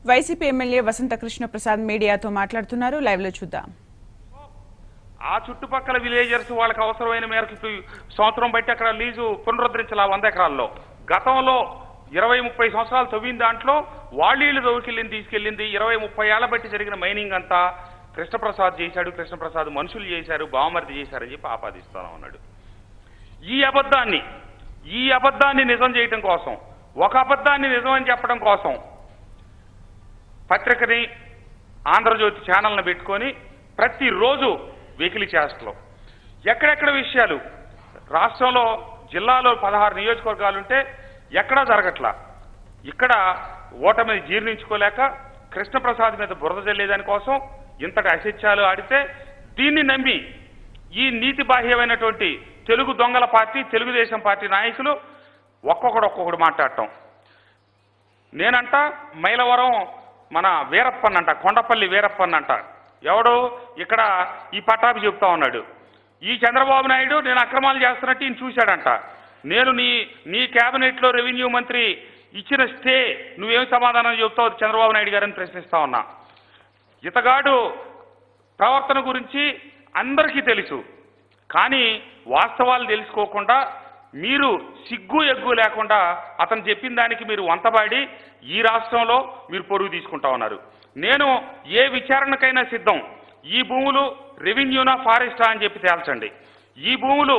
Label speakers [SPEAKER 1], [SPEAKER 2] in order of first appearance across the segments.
[SPEAKER 1] YCP MLA Vasantha Krishna Prasad మీడియాతో మాట్లాడుతున్నారు live లో చూద్దాం
[SPEAKER 2] ఆ చుట్టుపక్కల విలేజర్స్ వాళ్ళకి అవసరమైన మేరకు ఇప్పుడు సంవత్సరం బట్టి అక్కడ లీజు పునరుద్ధరించాలి ఆ వంద ఎకరాల్లో గతంలో ఇరవై ముప్పై సంవత్సరాలు తవ్విన దాంట్లో వాళ్ళీళ్ళు దొరికెళ్ళింది తీసుకెళ్ళింది ఇరవై ముప్పై ఏళ్ల బట్టి జరిగిన మైనింగ్ అంతా కృష్ణప్రసాద్ చేశాడు కృష్ణప్రసాద్ మనుషులు చేశారు బావమరిది చేశారని చెప్పి ఆపాదిస్తాను ఉన్నాడు ఈ అబద్ధాన్ని ఈ అబద్ధాన్ని నిజం చేయటం కోసం ఒక అబద్ధాన్ని నిజం అని చెప్పడం కోసం పత్రికని ఆంధ్రజ్యోతి ఛానల్ని పెట్టుకొని ప్రతిరోజు వెకిలి చేస్తలో ఎక్కడెక్కడ విషయాలు రాష్ట్రంలో జిల్లాలో పదహారు నియోజకవర్గాలుంటే ఎక్కడా జరగట్లా ఇక్కడ ఓటమిని జీర్ణించుకోలేక కృష్ణప్రసాద్ మీద బురద జల్లేదాని కోసం ఇంతటి అసత్యాలు ఆడితే దీన్ని నమ్మి ఈ నీతి బాహ్యమైనటువంటి తెలుగు దొంగల పార్టీ తెలుగుదేశం పార్టీ నాయకులు ఒక్కొక్కడు ఒక్కొక్కడు మాట్లాడటం నేనంట మైలవరం మన వీరప్పన్ అంట కొండపల్లి వీరప్పన్ అంట ఎవడు ఇక్కడ ఈ పట్టాభి చెప్తా ఉన్నాడు ఈ చంద్రబాబు నాయుడు నేను అక్రమాలు చేస్తున్నట్టు ఈయన చూశాడంట నేను నీ నీ క్యాబినెట్లో రెవెన్యూ మంత్రి ఇచ్చిన స్టే నువ్వేం సమాధానం చెప్తావు చంద్రబాబు నాయుడు గారని ప్రశ్నిస్తా ఉన్నా ఇతగాడు ప్రవర్తన గురించి అందరికీ తెలుసు కానీ వాస్తవాలు తెలుసుకోకుండా మీరు సిగ్గు ఎగ్గు లేకుండా అతను చెప్పిన దానికి మీరు వంతబాడి ఈ రాష్ట్రంలో మీరు పొరుగు తీసుకుంటా ఉన్నారు నేను ఏ విచారణకైనా సిద్ధం ఈ భూములు రెవెన్యూనా ఫారెస్టా అని చెప్పి తేల్చండి ఈ భూములు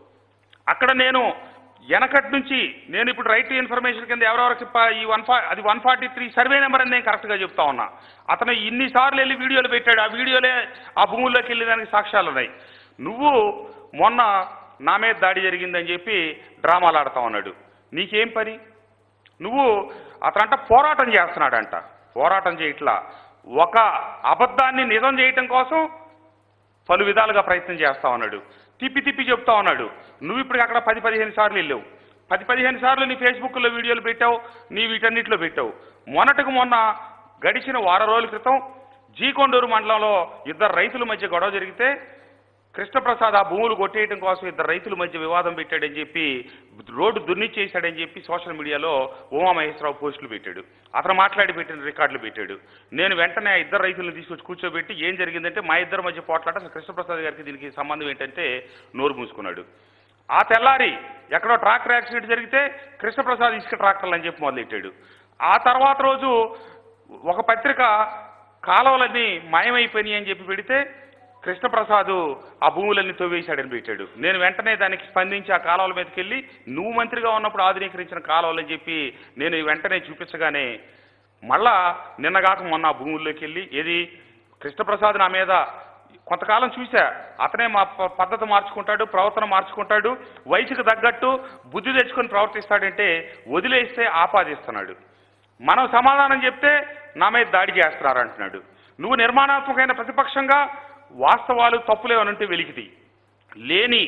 [SPEAKER 2] అక్కడ నేను వెనకటి నుంచి నేను ఇప్పుడు రైట్ టు ఇన్ఫర్మేషన్ కింద ఎవరెవరికి ప- ఈ వన్ ఫా అది one forty three survey number అని నేను కరెక్ట్గా చెప్తా ఉన్నా అతను ఇన్నిసార్లు వెళ్ళి వీడియోలు పెట్టాడు ఆ వీడియోలే ఆ భూముల్లోకి వెళ్ళేదానికి సాక్ష్యాలు ఉన్నాయి నువ్వు మొన్న నా మీద దాడి జరిగిందని చెప్పి డ్రామాలు ఆడుతా ఉన్నాడు నీకేం పని నువ్వు అతనంట పోరాటం చేస్తున్నాడంట పోరాటం చేయట్లా ఒక అబద్ధాన్ని నిజం చేయటం కోసం పలు విధాలుగా ప్రయత్నం చేస్తా ఉన్నాడు తిప్పి తిప్పి చెప్తా ఉన్నాడు నువ్వు ఇప్పుడు అక్కడ పది పదిహేను సార్లు వెళ్ళావు పది పదిహేను సార్లు నీ ఫేస్బుక్లో వీడియోలు పెట్టావు నీ వీటన్నిటిలో పెట్టావు మొన్నటికి మొన్న గడిచిన వారం రోజుల క్రితం జీకొండూరు మండలంలో ఇద్దరు రైతుల మధ్య గొడవ జరిగితే కృష్ణప్రసాద్ ఆ భూములు కొట్టేయడం కోసం ఇద్దరు రైతుల మధ్య వివాదం పెట్టాడని చెప్పి రోడ్డు దున్నిచ్చేశాడని చెప్పి సోషల్ మీడియాలో ఉమామహేశ్వరరావు పోస్టులు పెట్టాడు అతను మాట్లాడి పెట్టిన రికార్డులు పెట్టాడు నేను వెంటనే ఆ ఇద్దరు రైతులను తీసుకొచ్చి కూర్చోబెట్టి ఏం జరిగిందంటే మా ఇద్దరి మధ్య పోట్లాట అసలు కృష్ణప్రసాద్ గారికి దీనికి సంబంధం ఏంటంటే నోరు మూసుకున్నాడు ఆ తెల్లారి ఎక్కడో ట్రాక్టర్ యాక్సిడెంట్ జరిగితే కృష్ణప్రసాద్ ఇసుక ట్రాక్టర్లు అని చెప్పి మొదలెట్టాడు ఆ తర్వాత రోజు ఒక పత్రిక కాలువలన్నీ మాయమైపోయినాయి అని చెప్పి పెడితే కృష్ణప్రసాద్ ఆ భూములన్నీ తవ్వేశాడని పెట్టాడు నేను వెంటనే దానికి స్పందించి ఆ కాలువల మీదకి వెళ్ళి నువ్వు మంత్రిగా ఉన్నప్పుడు ఆధునీకరించిన కాలువలని చెప్పి నేను వెంటనే చూపించగానే మళ్ళా నిన్నగాక మొన్న ఆ భూముల్లోకి వెళ్ళి ఏది కృష్ణప్రసాద్ నా మీద కొంతకాలం చూసా అతనే మా ప- పద్ధతి మార్చుకుంటాడు ప్రవర్తన మార్చుకుంటాడు వయసుకు తగ్గట్టు బుద్ధి తెచ్చుకొని ప్రవర్తిస్తాడంటే వదిలేస్తే ఆపాదిస్తున్నాడు మనం సమాధానం చెప్తే నా మీద దాడి చేస్తున్నారు అంటున్నాడు నువ్వు నిర్మాణాత్మకమైన ప్రతిపక్షంగా వాస్తవాలు తప్పులేవనంటే వెలికితి లేని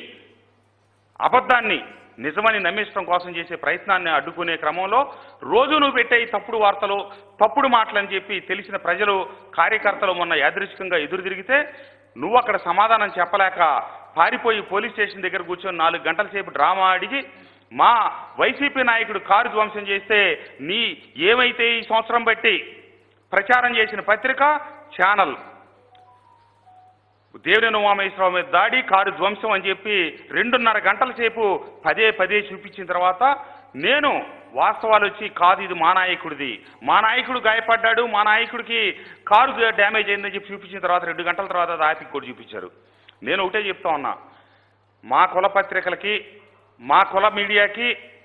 [SPEAKER 2] అబద్ధాన్ని నిజమని నమ్మించడం కోసం చేసే ప్రయత్నాన్ని అడ్డుకునే క్రమంలో రోజు నువ్వు పెట్టే ఈ తప్పుడు వార్తలు తప్పుడు మాటలని చెప్పి తెలిసిన ప్రజలు కార్యకర్తలు మొన్న యాదృచ్ఛికంగా ఎదురు తిరిగితే నువ్వు అక్కడ సమాధానం చెప్పలేక పారిపోయి పోలీస్ స్టేషన్ దగ్గర కూర్చొని నాలుగు గంటల సేపు డ్రామా అడిగి మా వైసీపీ నాయకుడు కారు ధ్వంసం చేస్తే నీ ఏమైతే ఈ సంవత్సరం బట్టి ప్రచారం చేసిన పత్రిక ఛానల్ దేవినేని ఉమామహేశ్వరరావు మీద దాడి కారు ధ్వంసం అని చెప్పి రెండున్నర గంటల సేపు పదే పదే చూపించిన తర్వాత నేను వాస్తవాలు వచ్చి కాదు ఇది మా నాయకుడిది మా నాయకుడు గాయపడ్డాడు మా నాయకుడికి కారు డ్యామేజ్ అయిందని చెప్పి చూపించిన తర్వాత రెండు గంటల తర్వాత అది ఆపికి కూడా చూపించారు నేను ఒకటే చెప్తా ఉన్నా మా కుల పత్రికలకి మా కుల మీడియాకి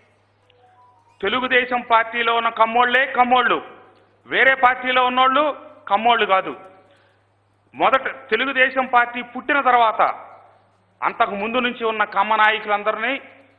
[SPEAKER 2] తెలుగుదేశం పార్టీలో ఉన్న కమ్మోళ్లే కమ్మోళ్ళు వేరే పార్టీలో ఉన్నోళ్ళు కమ్మోళ్ళు కాదు మొదట తెలుగుదేశం పార్టీ పుట్టిన తర్వాత అంతకు ముందు నుంచి ఉన్న కమ్మ నాయకులందరినీ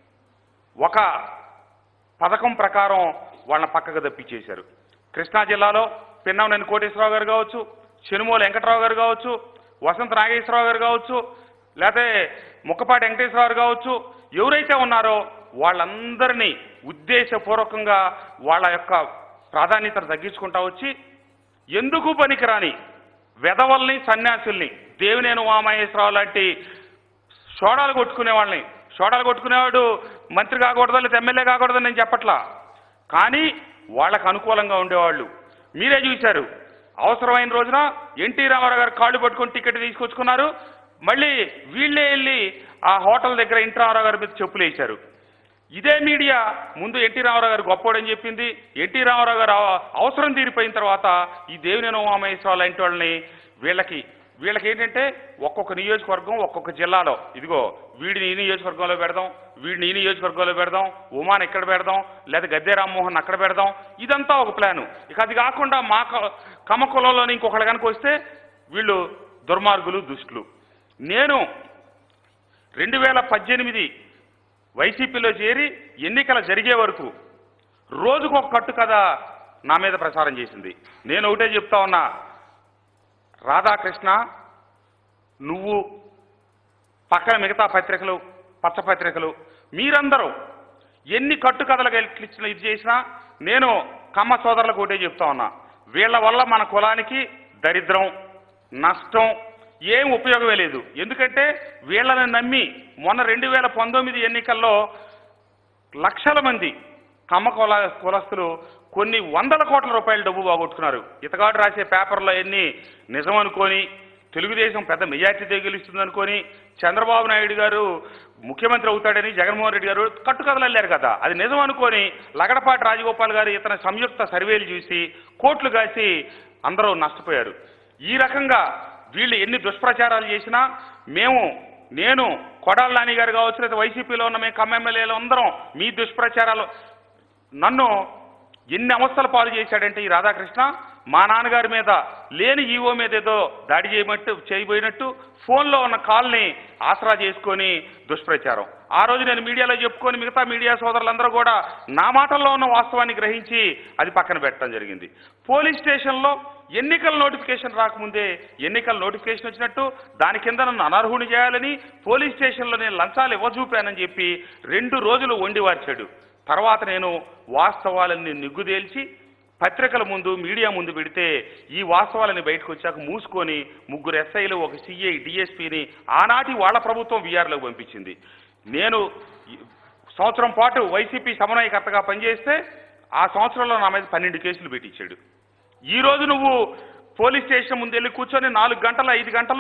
[SPEAKER 2] ఒక పథకం ప్రకారం వాళ్ళని పక్కకు తప్పించేశారు కృష్ణా జిల్లాలో పిన్నవనేని కోటేశ్వరరావు గారు కావచ్చు చెనుమూల వెంకట్రావు గారు కావచ్చు వసంత నాగేశ్వరరావు గారు కావచ్చు లేకపోతే ముక్కపాటి వెంకటేశ్వరరావు గారు కావచ్చు ఎవరైతే ఉన్నారో వాళ్ళందరినీ ఉద్దేశపూర్వకంగా వాళ్ళ యొక్క ప్రాధాన్యతను తగ్గించుకుంటా వచ్చి ఎందుకు పనికిరాని వెధవల్ని సన్యాసుల్ని దేవినేని వామహేశ్వరరావు లాంటి షోడాలు కొట్టుకునే వాళ్ళని షోడాలు కొట్టుకునేవాడు మంత్రి కాకూడదు లేదా ఎమ్మెల్యే కాకూడదని నేను చెప్పట్లా కానీ వాళ్ళకు అనుకూలంగా ఉండేవాళ్ళు మీరే చూశారు అవసరమైన రోజున ఎన్టీ రామారావు గారు కాళ్ళు పట్టుకొని టికెట్ తీసుకొచ్చుకున్నారు మళ్ళీ వీళ్ళే వెళ్ళి ఆ హోటల్ దగ్గర ఎన్టీ రామారావు గారి మీద చెప్పులు వేశారు ఇదే మీడియా ముందు ఎన్టీ రామారావు గారు గొప్పోడని చెప్పింది ఎన్టీ రామారావు గారు అవ- అవసరం తీరిపోయిన తర్వాత ఈ దేవినేని ఉమామహేశ్వరరావు లాంటి వాళ్ళని వీళ్ళకి వీళ్ళకి ఏంటంటే ఒక్కొక్క నియోజకవర్గం ఒక్కొక్క జిల్లాలో ఇదిగో వీడిని ఈ నియోజకవర్గంలో పెడదాం వీడిని ఈ నియోజకవర్గంలో పెడదాం ఉమాన్ ఎక్కడ పెడదాం లేదా గద్దె రామ్మోహన్ అక్కడ పెడదాం ఇదంతా ఒక ప్లాను ఇక అది కాకుండా మా క- కమ్మ కులంలోని ఇంకొకళ్ళు కనుక వస్తే వీళ్ళు దుర్మార్గులు దుష్టులు నేను రెండు వేల పద్దెనిమిది వైసీపీలో చేరి ఎన్నికలు జరిగే వరకు రోజుకు ఒక కట్టు కథ నా మీద ప్రచారం చేసింది నేను ఒకటే చెప్తా ఉన్నా రాధాకృష్ణ నువ్వు పక్కన మిగతా పత్రికలు పచ్చ పత్రికలు మీరందరూ ఎన్ని కట్టు కథలకు ఇచ్చిన ఇది చేసినా నేను కమ్మ సోదరులకు ఒకటే చెప్తా ఉన్నా వీళ్ళ వల్ల మన కులానికి దరిద్రం నష్టం ఏం ఉపయోగమే లేదు ఎందుకంటే వీళ్ళని నమ్మి మొన్న రెండు వేల పంతొమ్మిది ఎన్నికల్లో లక్షల మంది కమ్మ కుల కులస్తులు కొన్ని వందల కోట్ల రూపాయల డబ్బు పోగొట్టుకున్నారు ఇతగాడు రాసే పేపర్లో ఎన్ని నిజం అనుకొని తెలుగుదేశం పెద్ద మెజార్టీతో గెలుస్తుంది అనుకొని చంద్రబాబు నాయుడు గారు ముఖ్యమంత్రి అవుతాడని జగన్మోహన్ రెడ్డి గారు కట్టుకథలు వెళ్ళారు కదా అది నిజం అనుకొని లగడపాటి రాజగోపాల్ గారు ఇతని సంయుక్త సర్వేలు చూసి కోట్లు కాసి అందరూ నష్టపోయారు ఈ రకంగా వీళ్ళు ఎన్ని దుష్ప్రచారాలు చేసినా మేము నేను కొడాల నాని గారు కావచ్చు లేదా వైసీపీలో ఉన్న మేము కమ్మ ఎమ్మెల్యేలు అందరం మీ దుష్ప్రచారాలు నన్ను ఎన్ని అవస్థల పాలు చేశాడంటే ఈ రాధాకృష్ణ మా నాన్నగారి మీద లేని ఈవో మీద ఏదో దాడి చేయబట్టు చేయబోయినట్టు ఫోన్లో ఉన్న కాల్ని ఆసరా చేసుకొని దుష్ప్రచారం ఆ రోజు నేను మీడియాలో చెప్పుకొని మిగతా మీడియా సోదరులందరూ కూడా నా మాటల్లో ఉన్న వాస్తవాన్ని గ్రహించి అది పక్కన పెట్టడం జరిగింది పోలీస్ స్టేషన్లో ఎన్నికల నోటిఫికేషన్ రాకముందే ఎన్నికల నోటిఫికేషన్ వచ్చినట్టు దాని కింద నన్ను అనర్హుని చేయాలని పోలీస్ స్టేషన్లో నేను లంచాలు ఇవ్వజూపానని చెప్పి రెండు రోజులు వండి వార్చాడు తర్వాత నేను వాస్తవాలన్నీ నిగ్గుదేల్చి పత్రికల ముందు మీడియా ముందు పెడితే ఈ వాస్తవాలని బయటకు వచ్చాక మూసుకొని ముగ్గురు ఎస్ఐలు ఒక సిఐ డిఎస్పీని ఆనాటి వాళ్ళ ప్రభుత్వం వీఆర్లోకి పంపించింది నేను ఈ సంవత్సరం పాటు వైసీపీ సమన్వయకర్తగా పనిచేస్తే ఆ సంవత్సరంలో నా మీద పన్నెండు కేసులు పెట్టించాడు ఈ రోజు నువ్వు పోలీస్ స్టేషన్ ముందు వెళ్ళి కూర్చొని నాలుగు గంటలు ఐదు గంటలు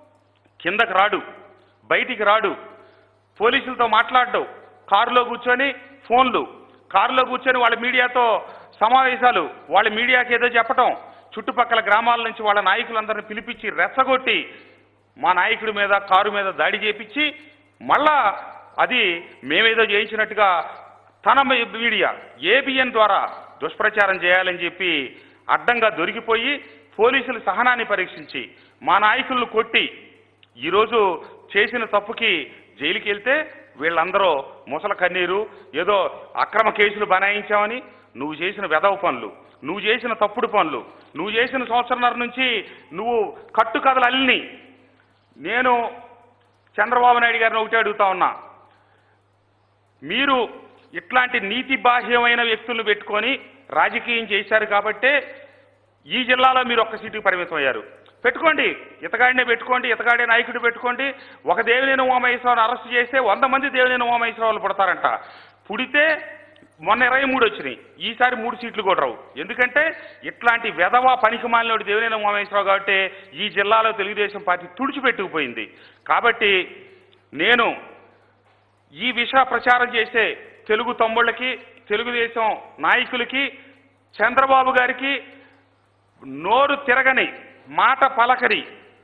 [SPEAKER 2] కిందకి రాడు బయటికి రాడు పోలీసులతో మాట్లాడడు కారులో కూర్చొని ఫోన్లు కారులో కూర్చొని వాళ్ళ మీడియాతో సమావేశాలు వాళ్ళ మీడియాకి ఏదో చెప్పటం చుట్టుపక్కల గ్రామాల నుంచి వాళ్ళ నాయకులందరిని పిలిపించి రెచ్చగొట్టి మా నాయకుడి మీద కారు మీద దాడి చేపించి మళ్ళా అది మేమేదో చేయించినట్టుగా తన మీ- మీడియా ఏబిఎన్ ద్వారా దుష్ప్రచారం చేయాలని చెప్పి అడ్డంగా దొరికిపోయి పోలీసులు సహనాన్ని పరీక్షించి మా నాయకులను కొట్టి ఈరోజు చేసిన తప్పుకి జైలుకి వెళ్తే వీళ్ళందరూ ముసల కన్నీరు ఏదో అక్రమ కేసులు బనాయించామని నువ్వు చేసిన వెధవ పనులు నువ్వు చేసిన తప్పుడు పనులు నువ్వు చేసిన సంవత్సరంన్నర నుంచి నువ్వు కట్టు కథలు అల్లిని నేను చంద్రబాబు నాయుడు గారిని ఒకటే అడుగుతా ఉన్నా మీరు ఇట్లాంటి నీతి బాహ్యమైన వ్యక్తులను పెట్టుకొని రాజకీయం చేశారు కాబట్టే ఈ జిల్లాలో మీరు ఒక్క సీటుకి పరిమితం అయ్యారు పెట్టుకోండి ఇతగాడినే పెట్టుకోండి ఇతగాడే నాయకుడు పెట్టుకోండి ఒక దేవినేని ఉమామహేశ్వరరావుని అరెస్ట్ చేస్తే వంద మంది దేవినేని ఉమామహేశ్వరరావులు పుడతారంట పుడితే మొన్న ఇరవై మూడు వచ్చినాయి ఈసారి మూడు సీట్లు కూడా రావు ఎందుకంటే ఇట్లాంటి వెధవ పనికి మాలినోడు దేవినేని ఉమామహేశ్వరరావు కాబట్టి ఈ జిల్లాలో తెలుగుదేశం పార్టీ తుడిచిపెట్టుకుపోయింది కాబట్టి నేను ఈ విష ప్రచారం చేసే తెలుగు తమ్ముళ్ళకి తెలుగుదేశం నాయకులకి చంద్రబాబు గారికి నోరు తిరగని మాట పలకరి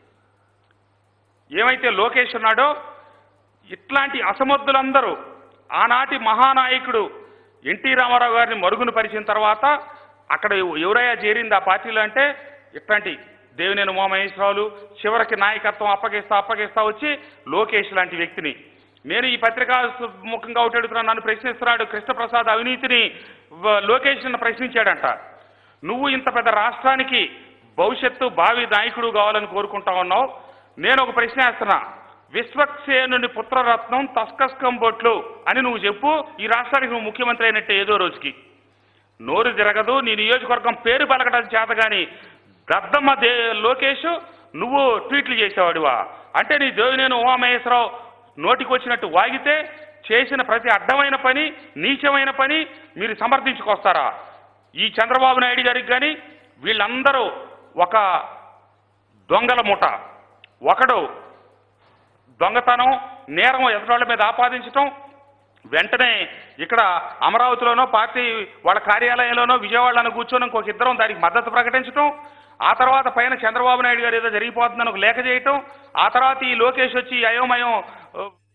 [SPEAKER 2] ఏమైతే లోకేష్ ఉన్నాడో ఇట్లాంటి అసమర్థులందరూ ఆనాటి మహానాయకుడు ఎన్టీ రామారావు గారిని మరుగున పరిచిన తర్వాత అక్కడ ఎవరయ్యా చేరింది ఆ పార్టీలో అంటే ఇట్లాంటి దేవినేని ఉమామహేశ్వరరావులు చివరికి నాయకత్వం అప్పగిస్తా అప్పగిస్తా వచ్చి లోకేష్ లాంటి వ్యక్తిని నేను ఈ పత్రికా ముఖంగా ఒకటి అడుగుతున్నాను నన్ను ప్రశ్నిస్తున్నాడు కృష్ణప్రసాద్ అవినీతిని వ- లోకేష్ నన్ను ప్రశ్నించాడంట నువ్వు ఇంత పెద్ద రాష్ట్రానికి భవిష్యత్తు భావి నాయకుడు కావాలని కోరుకుంటా ఉన్నావు నేను ఒక ప్రశ్న వేస్తున్నా విశ్వక్సేనుని పుత్రరత్నం తస్కస్కం బొట్లు అని నువ్వు చెప్పు ఈ రాష్ట్రానికి నువ్వు ముఖ్యమంత్రి అయినట్టే ఏదో రోజుకి నోరు తిరగదు నీ నియోజకవర్గం పేరు పలకడం చేత కానీ దద్దమ్మ దే లోకేష్ నువ్వు ట్వీట్లు చేసేవాడివా అంటే నీ దేవినేని ఉమామహేశ్వరరావు నోటికి వచ్చినట్టు వాగితే చేసిన ప్రతి అడ్డమైన పని నీచమైన పని మీరు సమర్థించుకొస్తారా ఈ చంద్రబాబు నాయుడు గారికి కానీ వీళ్ళందరూ ఒక దొంగల ముఠ ఒకడు దొంగతనం నేరం ఎదురాళ్ళ మీద ఆపాదించటం వెంటనే ఇక్కడ అమరావతిలోనో పార్టీ వాళ్ళ కార్యాలయంలోనో విజయవాడలోనో కూర్చొని ఇంకొక ఇద్దరం దానికి మద్దతు ప్రకటించడం ఆ తర్వాత పైన చంద్రబాబు నాయుడు గారు ఏదో జరిగిపోతుందని ఒక లేఖ చేయటం ఆ తర్వాత ఈ లోకేష్ వచ్చి ఈ అయోమయం ఆ,